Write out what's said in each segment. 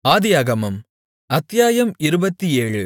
ஆதியாகமம் அத்தியாயம் இருபத்தேழு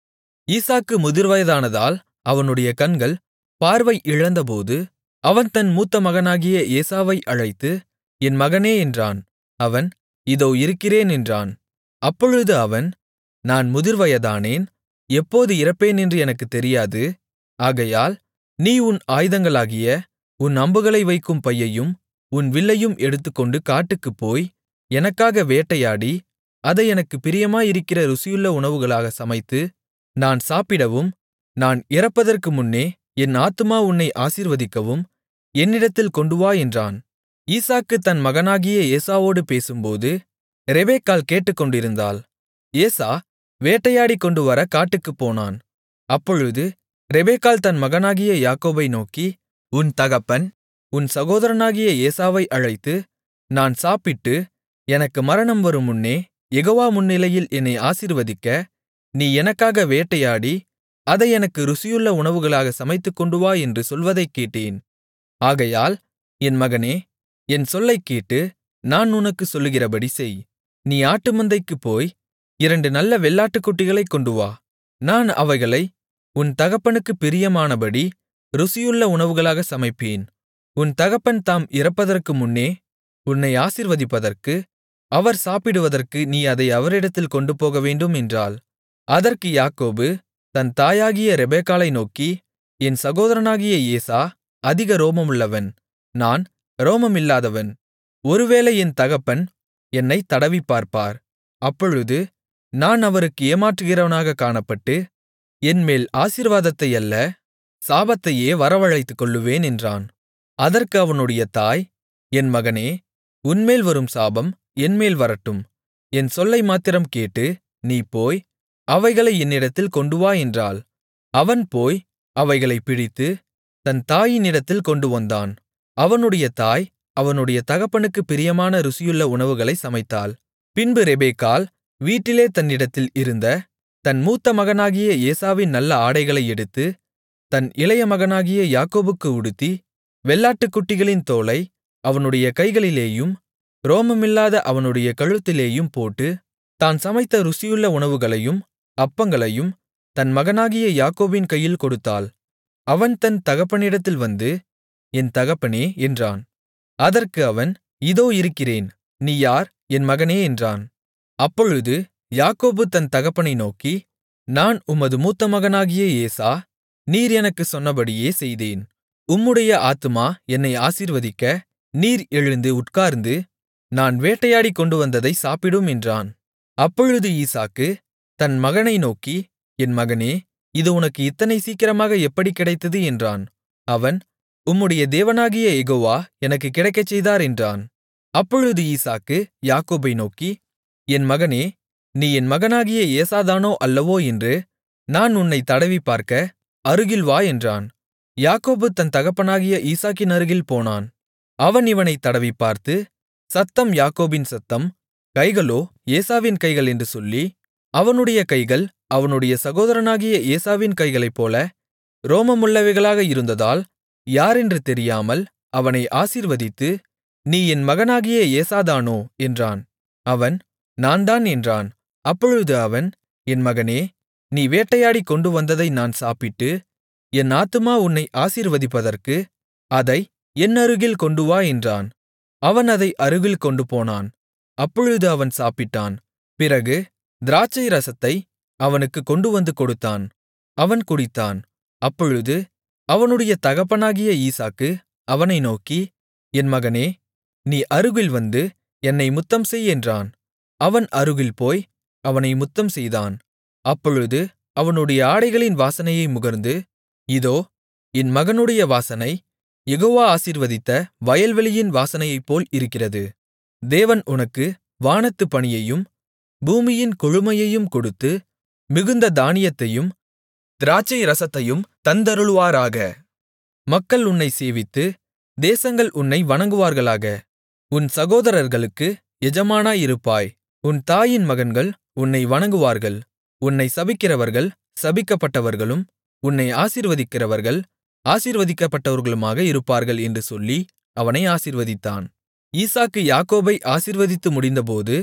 ஈசாக்கு முதிர்வயதானதால் அவனுடைய கண்கள் பார்வை இழந்தபோது அவன் தன் மூத்த மகனாகிய ஏசாவை அழைத்து என் மகனே என்றான் அவன் இதோ இருக்கிறேன் என்றான் அப்பொழுது அவன் நான் முதிர்வயதானேன் எப்போது இறப்பேன் என்று எனக்குத் தெரியாது ஆகையால் நீ உன் ஆயுதங்களாகிய உன் அம்புகளை வைக்கும் பையையும் உன் வில்லையும் எடுத்துக்கொண்டு காட்டுக்குப் போய் எனக்காக வேட்டையாடி அதை எனக்குப் பிரியமாயிருக்கிற ருசியுள்ள உணவுகளாகச் சமைத்து நான் சாப்பிடவும் நான் இறப்பதற்கு முன்னே என் ஆத்துமா உன்னை ஆசீர்வதிக்கவும் என்னிடத்தில் கொண்டுவா என்றான் ஈசாக்கு தன் மகனாகிய ஏசாவோடு பேசும்போது ரெபெக்காள் கேட்டுக்கொண்டிருந்தாள் ஏசா வேட்டையாடிக் கொண்டுவர காட்டுக்குப் போனான் அப்பொழுது ரெபெக்காள் தன் மகனாகிய யாக்கோபை நோக்கி உன் தகப்பன் உன் சகோதரனாகிய ஏசாவை அழைத்து நான் சாப்பிட்டு எனக்கு மரணம் வருமுன்னே யெகோவா முன்னிலையில் என்னை ஆசீர்வதிக்க நீ எனக்காக வேட்டையாடி அதை எனக்கு ருசியுள்ள உணவுகளாகச் சமைத்துக்கொண்டுவா என்று சொல்வதைக் கேட்டேன் ஆகையால் என் மகனே என் சொல்லைக் கேட்டு நான் உனக்குச் சொல்லுகிறபடி செய் நீ ஆட்டுமந்தைக்குப் போய் இரண்டு நல்ல வெள்ளாட்டுக்குட்டிகளைக் கொண்டுவா நான் அவைகளை உன் தகப்பனுக்குப் பிரியமானபடி ருசியுள்ள உணவுகளாகச் சமைப்பேன் உன் தகப்பன் தாம் இறப்பதற்கு முன்னே உன்னை ஆசீர்வதிப்பதற்கு அவர் சாப்பிடுவதற்கு நீ அதை அவரிடத்தில் கொண்டுபோகவேண்டும் என்றாள் அதற்கு யாக்கோபு தன் தாயாகிய ரெபெக்காளை நோக்கி என் சகோதரனாகிய ஏசா அதிக ரோமமுள்ளவன் நான் ரோமமில்லாதவன் ஒருவேளை என் தகப்பன் என்னைத் தடவிப்பார்ப்பார் அப்பொழுது நான் அவருக்கு ஏமாற்றுகிறவனாகக் காணப்பட்டு என்மேல் ஆசீர்வாதத்தை அல்ல சாபத்தையே வரவழைத்துக்கொள்ளுவேன் என்றான் அதற்கு அவனுடைய தாய் என் மகனே உன்மேல் வரும் சாபம் என்மேல் வரட்டும் என் சொல்லை மாத்திரம் கேட்டு நீ போய் அவைகளை என்னிடத்தில் கொண்டுவா என்றாள் அவன் போய் அவைகளைப் பிடித்து தன் தாயினிடத்தில் கொண்டுவந்தான் அவனுடைய தாய் அவனுடைய தகப்பனுக்குப் பிரியமான ருசியுள்ள உணவுகளைச் சமைத்தாள் பின்பு ரெபெக்காள் வீட்டிலே தன்னிடத்தில் இருந்த தன் மூத்த மகனாகிய ஏசாவின் நல்ல ஆடைகளை எடுத்து தன் இளைய மகனாகிய யாக்கோபுக்கு உடுத்தி வெள்ளாட்டுக்குட்டிகளின் தோலை அவனுடைய கைகளிலேயும் ரோமமில்லாத அவனுடைய கழுத்திலேயும் போட்டு தான் சமைத்த ருசியுள்ள உணவுகளையும் அப்பங்களையும் தன் மகனாகிய யாக்கோபின் கையில் கொடுத்தாள் அவன் தன் தகப்பனிடத்தில் வந்து என் தகப்பனே என்றான் அதற்கு அவன் இதோ இருக்கிறேன் நீ யார் என் மகனே என்றான் அப்பொழுது யாக்கோபு தன் தகப்பனை நோக்கி நான் உமது மூத்த மகனாகிய ஏசா நீர் எனக்குச் சொன்னபடியே செய்தேன் உம்முடைய ஆத்துமா என்னை ஆசீர்வதிக்க நீர் எழுந்து உட்கார்ந்து நான் வேட்டையாடிக் கொண்டுவந்ததை சாப்பிடும் என்றான் அப்பொழுது ஈசாக்கு தன் மகனை நோக்கி என் மகனே இது உனக்கு இத்தனை சீக்கிரமாக எப்படி கிடைத்தது என்றான் அவன் உம்முடைய தேவனாகிய எகோவா எனக்குக் கிடைக்கச் செய்தார் என்றான் அப்பொழுது ஈசாக்கு யாக்கோபை நோக்கி என் மகனே நீ என் மகனாகிய ஏசாதானோ அல்லவோ என்று நான் உன்னை தடவிப்பார்க்க அருகில் வா என்றான் யாக்கோபு தன் தகப்பனாகிய ஈசாக்கின் அருகில் போனான் அவன் இவனைத் தடவிப்பார்த்து சத்தம் யாக்கோபின் சத்தம் கைகளோ ஏசாவின் கைகள் என்று சொல்லி அவனுடைய கைகள் அவனுடைய சகோதரனாகிய ஏசாவின் கைகளைப்போல ரோமமுள்ளவைகளாக இருந்ததால் யாரென்று தெரியாமல் அவனை ஆசீர்வதித்து நீ என் மகனாகிய ஏசாதானோ என்றான் அவன் நான்தான் என்றான் அப்பொழுது அவன் என் மகனே நீ வேட்டையாடிக் கொண்டு வந்ததை நான் சாப்பிட்டு என் ஆத்துமா உன்னை ஆசீர்வதிப்பதற்கு அதை என் அருகில் கொண்டுவா என்றான் அவன் அதை அருகில் கொண்டு போனான் அப்பொழுது அவன் சாப்பிட்டான் பிறகு திராட்சை ரசத்தை அவனுக்கு கொண்டுவந்து கொடுத்தான் அவன் குடித்தான் அப்பொழுது அவனுடைய தகப்பனாகிய ஈசாக்கு அவனை நோக்கி என் மகனே நீ அருகில் வந்து என்னை முத்தம் செய் என்றான் அவன் அருகில் போய் அவனை முத்தம் செய்தான் அப்பொழுது அவனுடைய ஆடைகளின் வாசனையை முகர்ந்து இதோ என் மகனுடைய வாசனை யெகோவா ஆசீர்வதித்த வயல்வெளியின் வாசனையைப்போல் இருக்கிறது தேவன் உனக்கு வானத்துப் பனியையும் பூமியின் கொழுமையையும் கொடுத்து மிகுந்த தானியத்தையும் திராட்சை ரசத்தையும் தந்தருளுவாராக மக்கள் உன்னை சேவித்து தேசங்கள் உன்னை வணங்குவார்களாக உன் சகோதரர்களுக்கு எஜமானாயிருப்பாய் உன் தாயின் மகன்கள் உன்னை வணங்குவார்கள் உன்னை சபிக்கிறவர்கள் சபிக்கப்பட்டவர்களும் உன்னை ஆசீர்வதிக்கிறவர்கள் ஆசீர்வதிக்கப்பட்டவர்களுமாக இருப்பார்கள் என்று சொல்லி அவனை ஆசீர்வதித்தான் ஈசாக்கு யாக்கோபை ஆசீர்வதித்து முடிந்தபோது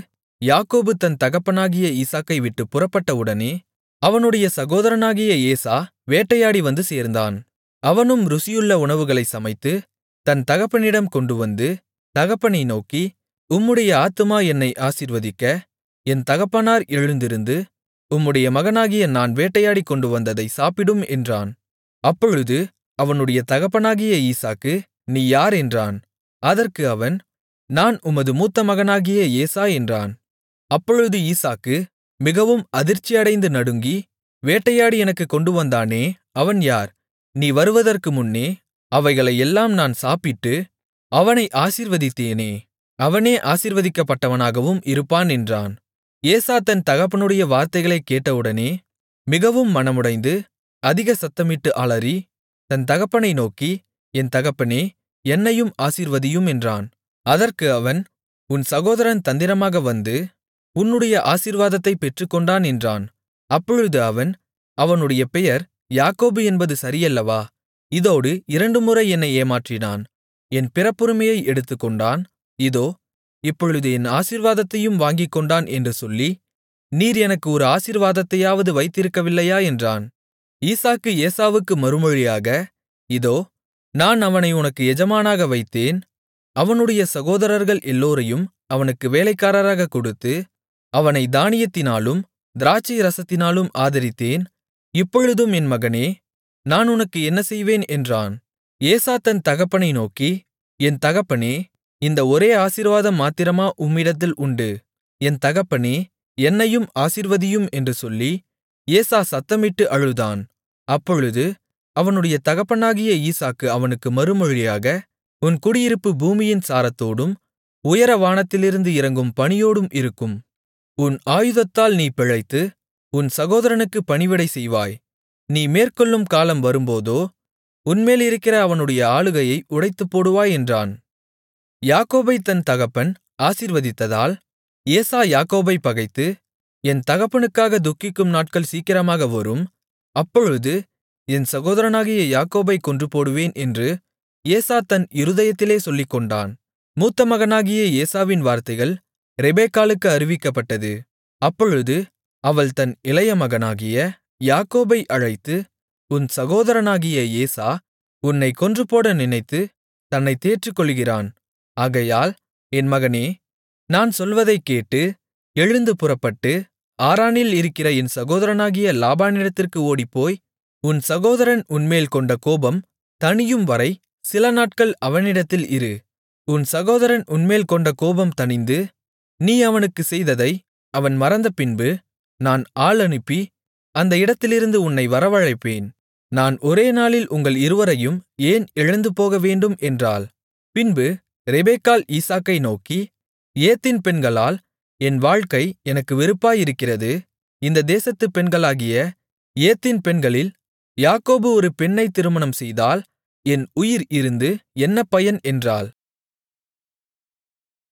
யாக்கோபு தன் தகப்பனாகிய ஈசாக்கை விட்டுப் புறப்பட்டவுடனே அவனுடைய சகோதரனாகிய ஏசா வேட்டையாடி வந்து சேர்ந்தான் அவனும் ருசியுள்ள உணவுகளைச் சமைத்து தன் தகப்பனிடம் கொண்டுவந்து தகப்பனை நோக்கி உம்முடைய ஆத்துமா என்னை ஆசீர்வதிக்க என் தகப்பனார் எழுந்திருந்து உம்முடைய மகனாகிய நான் வேட்டையாடிக் கொண்டுவந்ததை சாப்பிடும் என்றான் அப்பொழுது அவனுடைய தகப்பனாகிய ஈசாக்கு நீ யார் என்றான் அதற்கு அவன் நான் உமது மூத்த மகனாகிய ஏசா என்றான் அப்பொழுது ஈசாக்கு மிகவும் அதிர்ச்சியடைந்து நடுங்கி வேட்டையாடி எனக்குக் கொண்டுவந்தானே அவன் யார் நீ வருவதற்கு முன்னே அவைகளை எல்லாம் நான் சாப்பிட்டு அவனை ஆசீர்வதித்தேனே அவனே ஆசீர்வதிக்கப்பட்டவனாகவும் இருப்பான் என்றான் ஏசா தன் தகப்பனுடைய வார்த்தைகளைக் கேட்டவுடனே மிகவும் மனமுடைந்து அதிக சத்தமிட்டு அலறி தன் தகப்பனை நோக்கி என் தகப்பனே என்னையும் ஆசீர்வதியும் என்றான் அதற்கு அவன் உன் சகோதரன் தந்திரமாக வந்து உன்னுடைய ஆசீர்வாதத்தைப் பெற்றுக்கொண்டான் என்றான் அப்பொழுது அவன் அவனுடைய பெயர் யாக்கோபு என்பது சரியல்லவா இதோடு இரண்டுமுறை என்னை ஏமாற்றினான் என் பிறப்புரிமையை எடுத்துக்கொண்டான் இதோ இப்பொழுது என் ஆசீர்வாதத்தையும் வாங்கிக்கொண்டான் என்று சொல்லி நீர் எனக்கு ஒரு ஆசீர்வாதத்தையாவது வைத்திருக்கவில்லையா என்றான் ஈசாக்கு ஏசாவுக்கு மறுமொழியாக இதோ நான் அவனை உனக்கு எஜமானாக வைத்தேன் அவனுடைய சகோதரர்கள் எல்லோரையும் அவனுக்கு வேலைக்காரராகக் கொடுத்து அவனை தானியத்தினாலும் திராட்சை ரசத்தினாலும் ஆதரித்தேன் இப்பொழுதும் என் மகனே நான் உனக்கு என்ன செய்வேன் என்றான் ஏசா தன் தகப்பனை நோக்கி என் தகப்பனே இந்த ஒரே ஆசீர்வாதம் மாத்திரமா உம்மிடத்தில் உண்டு என் தகப்பனே என்னையும் ஆசீர்வதியும் என்று சொல்லி ஏசா சத்தமிட்டு அழுதான் அப்பொழுது அவனுடைய தகப்பனாகிய ஈசாக்கு அவனுக்கு மறுமொழியாக உன் குடியிருப்பு பூமியின் சாரத்தோடும் உயர வானத்திலிருந்து இறங்கும் பனியோடும் இருக்கும் உன் ஆயுதத்தால் நீ பிழைத்து உன் சகோதரனுக்கு பணிவிடை செய்வாய் நீ மேற்கொள்ளும் காலம் வரும்போதோ உன்மேலிருக்கிற அவனுடைய ஆளுகையை உடைத்துப்போடுவாய் என்றான் யாக்கோபை தன் தகப்பன் ஆசீர்வதித்ததால் ஏசா யாக்கோபை பகைத்து என் தகப்பனுக்காக துக்கிக்கும் நாட்கள் சீக்கிரமாக வரும் அப்பொழுது என் சகோதரனாகிய யாக்கோபைக் கொன்றுபோடுவேன் என்று ஏசா தன் இருதயத்திலே சொல்லிக்கொண்டான் மூத்த மகனாகிய ஏசாவின் வார்த்தைகள் ரெபெக்காளுக்கு அறிவிக்கப்பட்டது அப்பொழுது அவள் தன் இளைய மகனாகிய யாக்கோபை அழைத்து உன் சகோதரனாகிய ஏசா உன்னைக் கொன்றுபோட நினைத்து தன்னைத் தேற்றிக்கொள்ளுகிறான் ஆகையால் என் மகனே நான் சொல்வதைக் கேட்டு எழுந்து புறப்பட்டு ஆரானில் இருக்கிற என் சகோதரனாகிய லாபானிடத்திற்கு ஓடிப்போய் உன் சகோதரன் உன்மேல் கொண்ட கோபம் தணியும் வரை சில நாட்கள் அவனிடத்தில் இரு உன் சகோதரன் உன்மேல் கொண்ட கோபம் தணிந்து நீ அவனுக்குச் செய்ததை அவன் மறந்தபின்பு நான் ஆள் அனுப்பி அந்த இடத்திலிருந்து உன்னை வரவழைப்பேன் நான் ஒரே நாளில் உங்கள் இருவரையும் ஏன் இழந்து போகவேண்டும் என்றாள் பின்பு ரெபெக்காள் ஈசாக்கை நோக்கி ஏத்தின் பெண்களால் என் வாழ்க்கை எனக்கு வெறுப்பாயிருக்கிறது இந்த தேசத்துப் பெண்களாகிய ஏத்தின் பெண்களில் யாக்கோபு ஒரு பெண்ணைத் திருமணம் செய்தால் என் உயிர் இருந்து என்ன பயன் என்றாள்